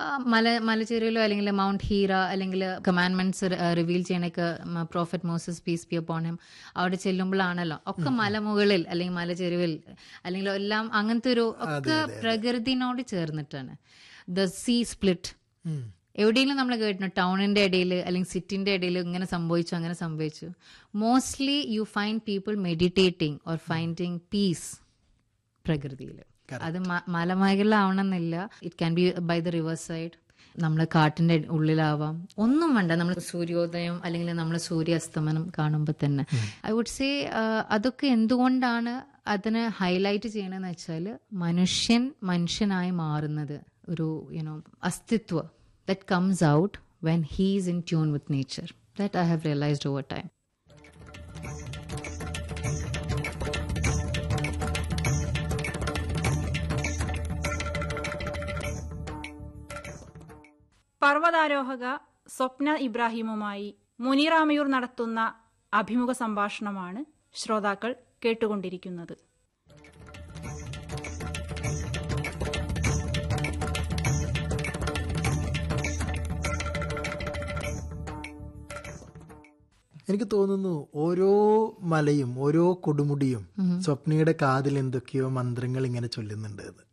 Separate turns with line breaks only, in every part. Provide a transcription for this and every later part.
ആ, മല മലച്ചേരിയിലോ അല്ലെങ്കിൽ മൗണ്ട് ഹീറ അല്ലെങ്കിൽ കമാൻഡ്മെന്റ്സ് റിവീൽ ചെയ്യണൊക്കെ prophet Moses peace be upon him അവിടെ ചെല്ലുമ്പോഴാണല്ലോ ഒക്കെ മലമുകളിൽ അല്ലെങ്കിൽ മലച്ചെരുവിൽ അല്ലെങ്കിൽ എല്ലാം അങ്ങനത്തെ ഒരു ഒക്കെ പ്രകൃതിനോട് ചേർന്നിട്ടാണ് ദ സീ സ്പ്ലിറ്റ് എവിടെയെങ്കിലും നമ്മൾ കേട്ടിട്ടുണ്ട് ടൗണിന്റെ ഇടയിൽ അല്ലെങ്കിൽ സിറ്റിന്റെ ഇടയിൽ ഇങ്ങനെ സംഭവിച്ചു അങ്ങനെ സംഭവിച്ചു mostly you find people meditating or finding peace പ്രകൃതിയിൽ അത് മ- മലമേഖലയാവണമെന്നില്ല it can be by the river side നമ്മൾ കാട്ടിന്റെ ഉള്ളിലാവാം ഒന്നും വേണ്ട നമ്മൾ സൂര്യോദയം അല്ലെങ്കിൽ നമ്മൾ സൂര്യാസ്തമനം കാണുമ്പോൾ തന്നെ ഐ വുഡ് സേ അതൊക്കെ എന്തുകൊണ്ടാണ് അതിനെ ഹൈലൈറ്റ് ചെയ്യണമെന്ന് വെച്ചാൽ മനുഷ്യൻ മനുഷ്യനായി മാറുന്നത് ഒരു യുനോ അസ്തിത്വ that comes out when he's in tune with nature that I have realised over time
പർവ്വതാരോഹക സ്വപ്ന ഇബ്രാഹിമുമായി മുനീറാമയൂർ നടത്തുന്ന അഭിമുഖ സംഭാഷണമാണ് ശ്രോതാക്കൾ കേട്ടുകൊണ്ടിരിക്കുന്നത്
എനിക്ക് തോന്നുന്നു ഓരോ മലയും ഓരോ കൊടുമുടിയും സ്വപ്നയുടെ കാതിൽ എന്തൊക്കെയോ മന്ത്രങ്ങൾ ഇങ്ങനെ ചൊല്ലുന്നുണ്ട് എന്ന്.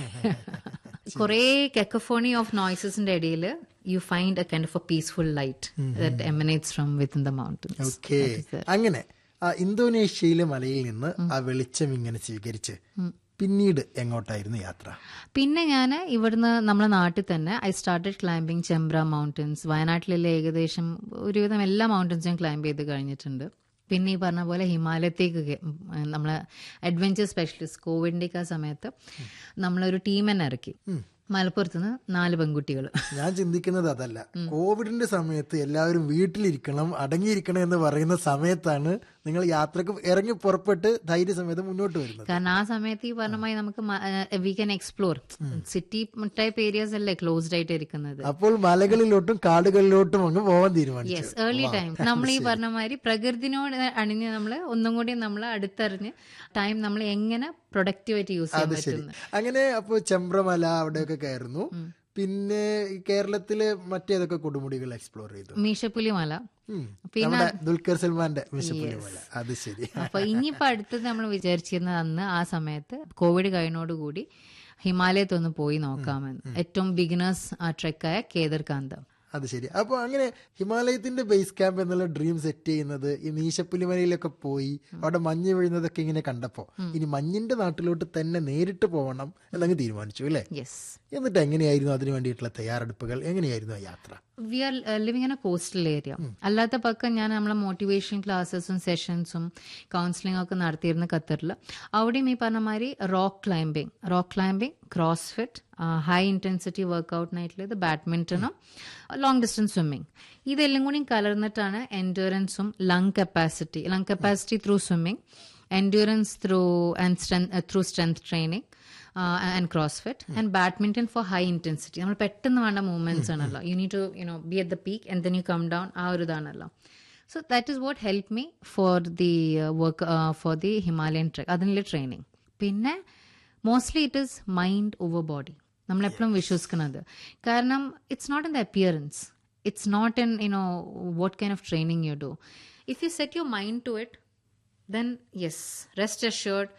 കുറേ കെക്കഫോണി ഓഫ് നോയ്സസിന്റെ ഇടയിൽ you find a kind of a peaceful light that emanates from within the mountains
okay അങ്ങനെ ആ ഇന്തോനേഷ്യയിലെ മലയിൽ നിന്ന് ആ വെളിച്ചം ഇങ്ങനെ സ്വീകരിച്ച് പിന്നീട് എങ്ങോട്ടായിരുന്നു യാത്ര
പിന്നെ ഞാൻ ഇവിടുന്ന് നമ്മളെ നാട്ടിൽ തന്നെ I started climbing Chembra mountains വയനാട്ടിലെ ഏകദേശം ഒരുവിധം എല്ലാ മൗണ്ടൻസും ക്ലൈംബ് ചെയ്ത് കഴിഞ്ഞിട്ടുണ്ട് പിന്നെ ഈ പറഞ്ഞ പോലെ ഹിമാലയത്തേക്ക് കെ- ഉം, നമ്മളെ അഡ്വഞ്ചർ സ്പെഷ്യലിസ്റ്റ് കോവിഡിന്റെ ആ സമയത്ത് നമ്മളൊരു ടീം തന്നെ ഇറക്കി മലപ്പുറത്ത് നിന്ന് നാല് പെൺകുട്ടികൾ
ഞാൻ ചിന്തിക്കുന്നത് അതല്ല കോവിഡിന്റെ സമയത്ത് എല്ലാവരും വീട്ടിലിരിക്കണം അടങ്ങിയിരിക്കണം എന്ന് പറയുന്ന സമയത്താണ് നിങ്ങൾ യാത്രക്ക് ഇറങ്ങി പുറപ്പെട്ട് ധൈര്യസമേതം മുന്നോട്ട് വരുന്നത്
കാരണം ആ സമയത്ത് ഈ പറഞ്ഞമായി നമുക്ക് we can explore city type areas അല്ലേ ക്ലോസ്ഡ് ആയിട്ട് ഇരിക്കുന്നത്
അപ്പോൾ മലകളിലോട്ടും കാടുകളിലോട്ടും അങ്ങ് പോവാൻ തീരുമാനിച്ചു
യെസ് ഏർലി ടൈം നമ്മൾ ഈ പറഞ്ഞ മാതിരി പ്രകൃതിനോട് അണിഞ്ഞ് നമ്മൾ ഒന്നും കൂടി നമ്മൾ അടുത്തറിഞ്ഞ് ടൈം നമ്മൾ എങ്ങനെ പ്രൊഡക്റ്റീവായിട്ട് യൂസ് ചെയ്യാൻ പറ്റുന്നു
അങ്ങനെ അപ്പൊ ചെമ്പ്രമല അവിടെയൊക്കെ കയറുന്നു പിന്നെ ഈ കേരളത്തിലെ മറ്റേതൊക്കെ കൊടുമുടികൾ എക്സ്പ്ലോർ ചെയ്തു
മീശപ്പുലി മല
ഉം.
പിന്നെ
നമ്മുടെ ദുൽഖർ സൽമാന്റെ വിശപ്പുലിമല അത് ശരി
അപ്പൊ ഇനിയിപ്പോ അടുത്തത് നമ്മൾ വിചാരിച്ചിരുന്നത് അന്ന് ആ സമയത്ത് കോവിഡ് കഴിഞ്ഞോടുകൂടി ഹിമാലയത്തൊന്ന് പോയി നോക്കാമെന്ന് ഏറ്റവും ബിഗിനേഴ്സ് ട്രെക്കായ കേദർകാന്തം
അത് ശരി അപ്പൊ അങ്ങനെ ഹിമാലയത്തിന്റെ ബേസ് ക്യാമ്പ് എന്നുള്ള ഡ്രീം സെറ്റ് ചെയ്യുന്നത് ഈ മീശപ്പുലിമലയിലൊക്കെ പോയി അവിടെ മഞ്ഞ് വീഴുന്നതൊക്കെ ഇങ്ങനെ കണ്ടപ്പോ ഇനി മഞ്ഞിന്റെ നാട്ടിലോട്ട് തന്നെ നേരിട്ട് പോകണം എന്നങ്ങ് തീരുമാനിച്ചു അല്ലേ
യെസ്
എന്നിട്ട് എങ്ങനെയായിരുന്നു അതിനു വേണ്ടിയിട്ടുള്ള തയ്യാറെടുപ്പുകൾ എങ്ങനെയായിരുന്നു ആ യാത്ര
we are living in a coastal area അല്ലാത്ത പക്കം ഞാൻ നമ്മളെ മോട്ടിവേഷൻ ക്ലാസ്സസും സെഷൻസും കൗൺസിലിംഗ് ഒക്കെ നടത്തിയിരുന്ന ഖത്തറിൽ അവിടെയും ഈ പറഞ്ഞ മാതിരി rock climbing rock climbing cross fit high intensity വർക്കൗട്ടിനായിട്ടുള്ള ഇത് ബാഡ്മിന്റണും ലോങ് ഡിസ്റ്റൻസ് സ്വിമ്മിങ് ഇതെല്ലാം കൂടി കലർന്നിട്ടാണ് എൻഡുറൻസും lung capacity lung capacity through swimming endurance through and strength through strength training and cross fit and badminton for high intensity നമ്മൾ പെട്ടെന്ന് വേണ്ട മൂവ്മെന്റ്സ് ആണല്ലോ you need to you know be at the peak and then you come down ആ ഒരു ഇതാണല്ലോ so that is what help me for the work for the Himalayan trek അതിനുള്ള training പിന്നെ mostly it is mind over body നമ്മൾ എപ്പോഴും വിശ്വസിക്കുന്നത് കാരണം it's not in the appearance it's not in you know what kind of training you do if you set your mind to it then yes, rest assured,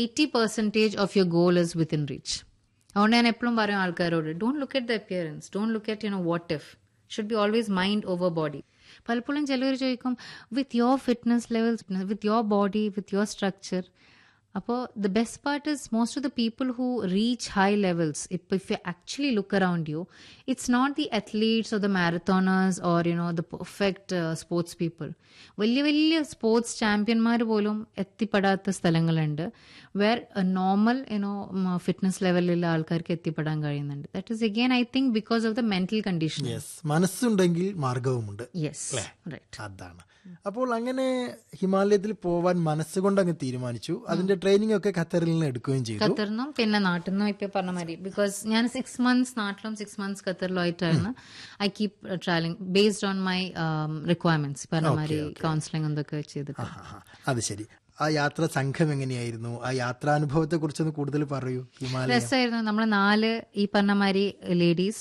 80% of your goal is within reach. അതുകൊണ്ട് ഞാൻ എപ്പോഴും പറയും ആൾക്കാരോട് don't look at the appearance don't look at you know what if should be always mind over body പലപ്പോഴും ചിലവർ ചോദിക്കും with your fitness levels with your body with your structure അപ്പോൾ the best part is most of the people who reach high levels ഇപ്പം if you actually look around you it's not the athletes or the marathoners or you know the perfect sports people വലിയ വലിയ sports ചാമ്പ്യന്മാർ പോലും എത്തിപ്പെടാത്ത സ്ഥലങ്ങളുണ്ട് where normal you know fitness ലെവലിലുള്ള ആൾക്കാർക്ക് എത്തിപ്പെടാൻ കഴിയുന്നുണ്ട് that is again I think because of the mental condition
yes മനസ്സുണ്ടെങ്കിൽ മാർഗവുമുണ്ട്
യെസ് റൈറ്റ്
അതാണ് അപ്പോൾ അങ്ങനെ ഹിമാലയത്തിൽ പോവാൻ മനസ്സുകൊണ്ട് അങ്ങ് തീരുമാനിച്ചു അതിന്റെ ട്രെയിനിങ് ഒക്കെ ഖത്തറിൽ നിന്ന് എടുക്കുകയും ചെയ്തു
ഖത്തറിനും പിന്നെ നാട്ടിൽ നിന്നും ഇപ്പൊ പറഞ്ഞ മാതിരി ബിക്കോസ് ഞാൻ സിക്സ് മന്ത്സ് നാട്ടിലും സിക്സ് മന്ത്സ് ഖത്തറിലും ആയിട്ടായിരുന്നു I keep travelling based on my requirements പറഞ്ഞ മാതിരി കൗൺസിലിംഗ് എന്തൊക്കെ ചെയ്തിട്ട്
ആ, ആ, അത് ശരി ആ യാത്ര സംഘം എങ്ങനെയായിരുന്നു ആ യാത്രാനുഭവത്തെ കുറിച്ചൊന്ന് കൂടുതൽ പറയൂ ഹിമാലയ
രസമായിരുന്നു നമ്മൾ നാല് ഈ പറഞ്ഞ മാതിരി ലേഡീസ്